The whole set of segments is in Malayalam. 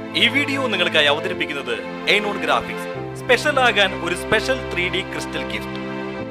ഈ വീഡിയോ നിങ്ങൾക്കായി അവതരിപ്പിക്കുന്നത് എയ്നോൺ ഗ്രാഫിക്സ് സ്പെഷ്യൽ ആകാൻ ഒരു special three D crystal gift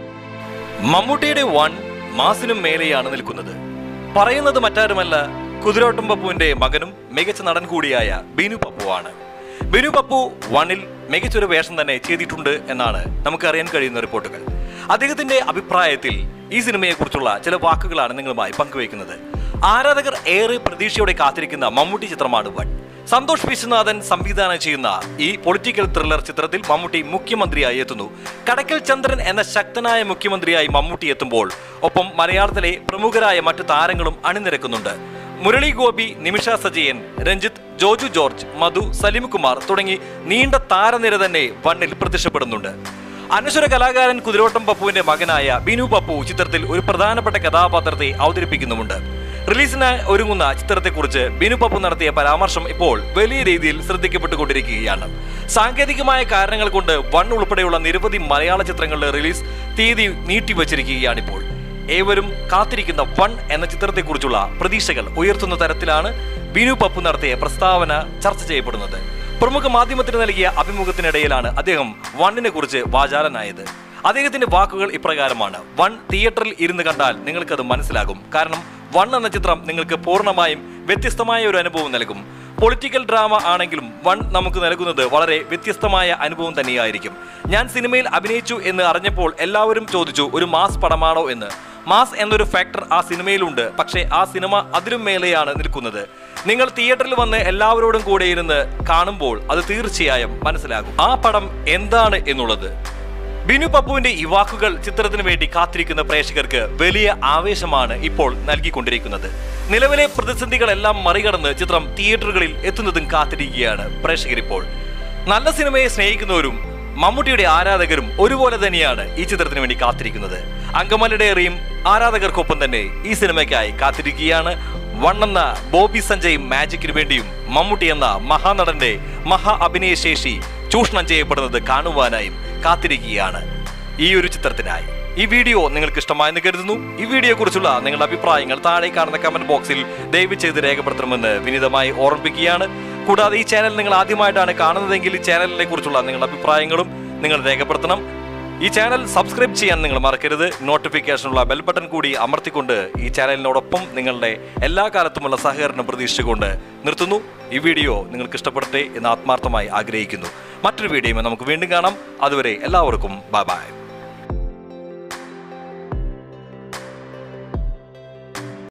മമ്മൂട്ടിയുടെ വൺ മാസിനും മേലെയാണ് നിൽക്കുന്നത് പറയുന്നത് മറ്റാരുമല്ല കുതിരോട്ടം പപ്പുവിന്റെ മകനും മികച്ച നടൻ കൂടിയായ ബിനു പപ്പുവാണ് ബിനു പപ്പു വണ്ണിൽ മികച്ചൊരു വേഷം തന്നെ ചെയ്തിട്ടുണ്ട് എന്നാണ് നമുക്ക് അറിയാൻ കഴിയുന്ന റിപ്പോർട്ടുകൾ അദ്ദേഹത്തിന്റെ അഭിപ്രായത്തിൽ ഈ സിനിമയെക്കുറിച്ചുള്ള ചില വാക്കുകളാണ് നിങ്ങളുമായി പങ്കുവയ്ക്കുന്നത് ആരാധകർ ഏറെ പ്രതീക്ഷയോടെ കാത്തിരിക്കുന്ന മമ്മൂട്ടി ചിത്രമാണ് വൺ സന്തോഷ് വിശ്വനാഥൻ സംവിധാനം ചെയ്യുന്ന ഈ പൊളിറ്റിക്കൽ ത്രില്ലർ ചിത്രത്തിൽ മമ്മൂട്ടി മുഖ്യമന്ത്രിയായി എത്തുന്നു കടക്കൽ ചന്ദ്രൻ എന്ന ശക്തനായ മുഖ്യമന്ത്രിയായി മമ്മൂട്ടി എത്തുമ്പോൾ ഒപ്പം മലയാളത്തിലെ പ്രമുഖരായ മറ്റു താരങ്ങളും അണിനിരക്കുന്നുണ്ട് മുരളി ഗോപി നിമിഷ സജയൻ രഞ്ജിത്ത് ജോജു ജോർജ് മധു സലിംകുമാർ തുടങ്ങി നീണ്ട താരനിര തന്നെ വണ്ണിൽ പ്രത്യക്ഷപ്പെടുന്നുണ്ട് അനശ്വര കലാകാരൻ കുതിരോട്ടം പപ്പുവിന്റെ മകനായ ബിനു പപ്പു ചിത്രത്തിൽ ഒരു പ്രധാനപ്പെട്ട കഥാപാത്രത്തെ അവതരിപ്പിക്കുന്നുമുണ്ട് റിലീസിന് ഒരുങ്ങുന്ന ചിത്രത്തെക്കുറിച്ച് ബിനു പപ്പു നടത്തിയ പരാമർശം ഇപ്പോൾ വലിയ രീതിയിൽ ശ്രദ്ധിക്കപ്പെട്ടുകൊണ്ടിരിക്കുകയാണ് സാങ്കേതികമായ കാരണങ്ങൾ കൊണ്ട് വൺ ഉൾപ്പെടെയുള്ള നിരവധി മലയാള ചലച്ചിത്രങ്ങളുടെ റിലീസ് തീയതി നീട്ടിവച്ചിരിക്കുകയാണിപ്പോൾ ഏവരും കാത്തിരിക്കുന്ന വൺ എന്ന ചിത്രത്തെക്കുറിച്ചുള്ള പ്രതീക്ഷകൾ ഉയർത്തുന്ന തരത്തിലാണ് ബിനു പപ്പു നടത്തിയ പ്രസ്താവന ചർച്ച ചെയ്യപ്പെടുന്നത് പ്രമുഖ മാധ്യമത്തിന് നൽകിയ അഭിമുഖത്തിനിടയിലാണ് അദ്ദേഹം വണ്ണിനെ കുറിച്ച് വാചാലനായത് അദ്ദേഹത്തിന്റെ വാക്കുകൾ ഇപ്രകാരമാണ് വൺ തിയേറ്ററിൽ ഇരുന്ന് കണ്ടാൽ നിങ്ങൾക്കത് മനസ്സിലാകും കാരണം വൺ എന്ന ചിത്രം നിങ്ങൾക്ക് പൂർണ്ണമായും വ്യത്യസ്തമായ ഒരു അനുഭവം നൽകും പൊളിറ്റിക്കൽ ഡ്രാമ ആണെങ്കിലും വൺ നമുക്ക് നൽകുന്നത് വളരെ വ്യത്യസ്തമായ അനുഭവം തന്നെയായിരിക്കും ഞാൻ സിനിമയിൽ അഭിനയിച്ചു എന്ന് അറിഞ്ഞപ്പോൾ എല്ലാവരും ചോദിച്ചു ഒരു മാസ് പടമാണോ എന്ന് മാസ് എന്നൊരു ഫാക്ടർ ആ സിനിമയിലുണ്ട് പക്ഷേ ആ സിനിമ അതിലും മേലെയാണ് നിൽക്കുന്നത് നിങ്ങൾ തിയേറ്ററിൽ വന്ന് എല്ലാവരോടും കൂടെ ഇരുന്ന് കാണുമ്പോൾ അത് തീർച്ചയായും മനസ്സിലാകും ആ പടം എന്താണ് എന്നുള്ളത് ബിനു പപ്പുവിന്റെ ഈ വാക്കുകൾ ചിത്രത്തിന് വേണ്ടി കാത്തിരിക്കുന്ന പ്രേക്ഷകർക്ക് വലിയ ആവേശമാണ് ഇപ്പോൾ നൽകിക്കൊണ്ടിരിക്കുന്നത് നിലവിലെ പ്രതിസന്ധികളെല്ലാം മറികടന്ന് ചിത്രം തിയേറ്ററുകളിൽ എത്തുന്നതും കാത്തിരിക്കുകയാണ് പ്രേക്ഷകർ ഇപ്പോൾ നല്ല സിനിമയെ സ്നേഹിക്കുന്നവരും മമ്മൂട്ടിയുടെ ആരാധകരും ഒരുപോലെ തന്നെയാണ് ഈ ചിത്രത്തിന് വേണ്ടി കാത്തിരിക്കുന്നത് അങ്കമല ഡയറിയും ആരാധകർക്കൊപ്പം തന്നെ ഈ സിനിമയ്ക്കായി കാത്തിരിക്കുകയാണ് വണ്ണെന്ന ബോബി സഞ്ജയ് മാജിക്കിന് വേണ്ടിയും മമ്മൂട്ടി എന്ന മഹാനടന്റെ മഹാ അഭിനയശേഷി ചൂഷണം ചെയ്യപ്പെടുന്നത് കാണുവാനായും കാത്തിരിക്കുകയാണ് ഈ ഒരു ചിത്രത്തിനായി ഈ വീഡിയോ നിങ്ങൾക്ക് ഇഷ്ടമായെന്ന് കരുതുന്നു ഈ വീഡിയോ കുറിച്ചുള്ള നിങ്ങളുടെ അഭിപ്രായങ്ങൾ താഴെ കാണുന്ന കമന്റ് ബോക്സിൽ ദയവ് ചെയ്ത് രേഖപ്പെടുത്തണമെന്ന് വിനീതമായി ഓർമ്മിപ്പിക്കുകയാണ് കൂടാതെ ഈ ചാനൽ നിങ്ങൾ ആദ്യമായിട്ടാണ് കാണുന്നതെങ്കിൽ ഈ ചാനലിനെ കുറിച്ചുള്ള നിങ്ങളുടെ അഭിപ്രായങ്ങളും നിങ്ങൾ രേഖപ്പെടുത്തണം ഈ ചാനൽ സബ്സ്ക്രൈബ് ചെയ്യാൻ നിങ്ങൾ മറക്കരുത് നോട്ടിഫിക്കേഷനുള്ള ബെൽ ബട്ടൺ കൂടി അമർത്തിക്കൊണ്ട് ഈ ചാനലിനോടൊപ്പം നിങ്ങളുടെ എല്ലാ കാലത്തുമുള്ള സഹകരണം പ്രതീക്ഷിച്ചുകൊണ്ട് നിർത്തുന്നു ഈ വീഡിയോ നിങ്ങൾക്ക് ഇഷ്ടപ്പെടട്ടെ എന്ന് ആത്മാർത്ഥമായി ആഗ്രഹിക്കുന്നു മറ്റൊരു വീഡിയോയുമായി നമുക്ക് വീണ്ടും കാണാം അതുവരെ എല്ലാവർക്കും ബൈ ബൈ